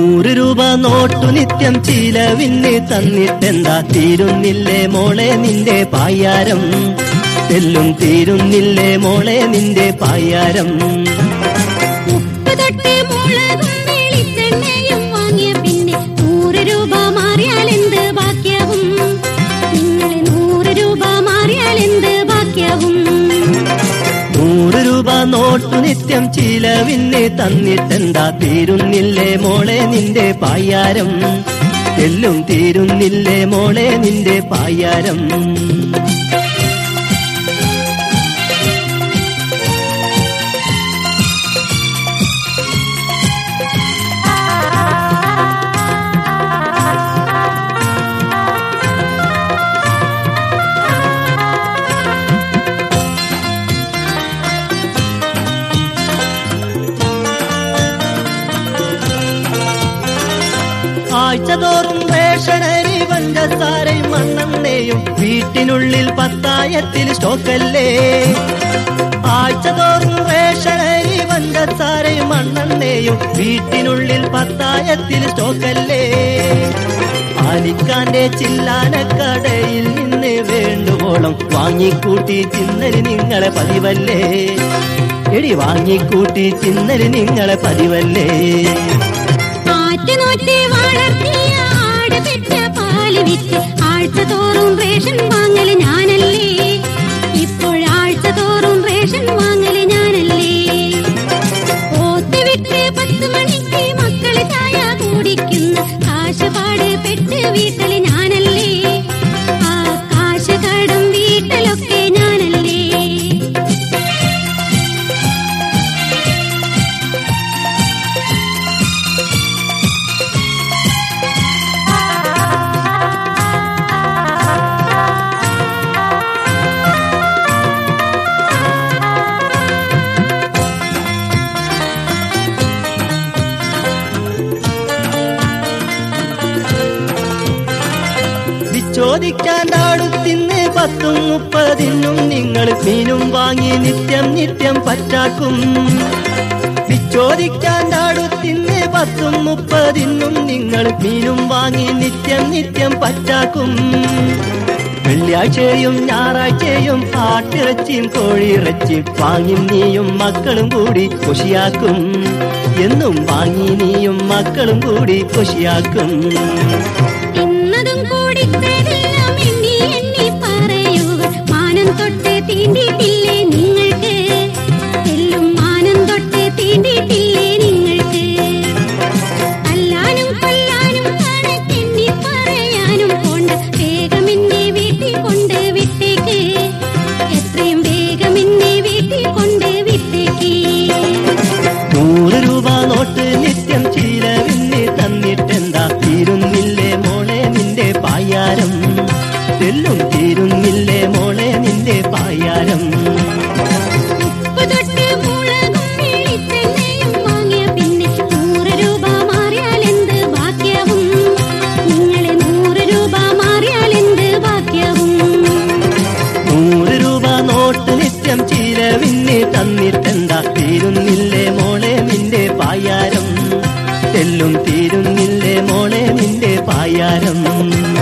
നൂറ് രൂപ നോട്ടു നിത്യം ചിലവിന് തന്നിട്ടെന്താ തീരുന്നില്ലേ മോളെ നിന്റെ പായാരം തെല്ലും തീരുന്നില്ലേ മോളെ നിന്റെ പായാരം ഉപ്പ് തൊട്ട് മുളകും വെളിച്ചെണ്ണയും വാങ്ങിയ പിന്നെ നൂറ് രൂപ മാറിയാൽ എന്ത് ബാക്കിയാവും നിങ്ങളെ നൂറ് രൂപ മാറിയാൽ എന്ത് ബാക്കിയാവും നൂറ് രൂപ നോട്ടു നിത്യം ചിലവിന് തന്നിട്ടെന്താ തീരുന്നില്ലേ മോളെ നിന്റെ പായാരം തെല്ലും തീരുന്നില്ലേ മോളെ നിന്റെ പായാരം ആഴ്ചതോറും റേഷനരി പഞ്ചസാരയും മണ്ണെണ്ണയും വീട്ടിനുള്ളിൽ പത്തായത്തിൽ സ്റ്റോക്കല്ലേ ആഴ്ചതോറും റേഷനരി പഞ്ചസാരയും മണ്ണെണ്ണയും വീട്ടിനുള്ളിൽ പത്തായത്തിൽ സ്റ്റോക്കല്ലേ ആലിക്കാന്റെ ചില്ലാനക്കടയിൽ നിന്ന് വേണ്ടുവോളം വാങ്ങിക്കൂട്ടി ചിന്നല് നിങ്ങളെ പതിവല്ലേ എടി വാങ്ങിക്കൂട്ടി ചിന്നല് നിങ്ങളെ പതിവല്ലേ ആറ്റുനോറ്റ് വളർത്തിയ ആട് പെറ്റ പാല് വിറ്റ് ആഴ്ച തോറും റേഷൻ വാങ്ങല് ഞാനല്ലേ ഇപ്പോൾ ആഴ്ച തോറും റേഷൻ വാങ്ങല് ഞാനല്ലേ ഓത്ത് വിട്ട് പത്ത് മണിക്ക് മക്കള് ചായ കുടിക്കുന്ന കാശുപാട് പെട്ട് വീട്ടല് ഞാനല്ലേ ആ കാശ് കടം വീട്ടലൊക്കെ ഞാനല്ലേ ചോദിക്കാൻ അടുത്തിന്ന് പത്തും മുപ്പതിനും നിങ്ങൾ മീനും വാങ്ങി നിത്യം നിത്യം പറ്റാക്കും ചോദിക്കാൻ അടുത്തിന്ന് പത്തും മുപ്പതിനും നിങ്ങൾ മീനും വാങ്ങി നിത്യം നിത്യം പറ്റാക്കും വെള്ളിയാഴ്ചയും ഞായറാഴ്ചയും ആട്ടിറച്ചിയും കോഴിയിറച്ചിയും വാങ്ങി നീയും മക്കളും കൂടി കുശിയാക്കും എന്നും വാങ്ങി നീയും മക്കളും കൂടി കുശിയാക്കും തിന്നതും കൂടിച്ചതെല്ലാം എണ്ണി എണ്ണി പറയുക മാനം തൊട്ട് തീണ്ടിയിട്ടില്ലേ നിങ്ങൾക്ക് എല്ലും മാനം തൊട്ട് തീണ്ടിയിട്ടില്ലേ നിങ്ങൾക്ക് അല്ലാനും കൊല്ലാനും കണക്കെണ്ണി പറയാനും പോണ്ട വേഗം എന്നെ വീട്ടിൽ കൊണ്ട് വിട്ടേക്ക് എത്രയും വേഗം എന്നെ വീട്ടിൽ കൊണ്ട് വിട്ടേക്ക് നൂറ് രൂപ നോട്ട് നിത്യം ചിലവിന് തന്നിട്ടെന്താ തീരുന്നില്ലേ മോളെ നിന്റെ പായാരം തെല്ലും തീരുന്നില്ലേ മോളെ നിന്റെ പായാരം ഉപ്പ് തൊട്ട് മുളകും വെളിച്ചെണ്ണയും വാങ്ങിയ പിന്നെ നൂറ് രൂപ മാറിയാൽ എന്ത് ബാക്കിയാവും നിങ്ങളെ നൂറ് രൂപ മാറിയാൽ എന്ത് ബാക്കിയാവും നൂറ് രൂപ നോട്ട് നിത്യം ചിലവിന് തന്നിട്ടെന്താ തീരുന്നില്ലേ മോളെ നിന്റെ പായാരം തെല്ലും തീരുന്നില്ലേ മോളെ നിന്റെ പായാരം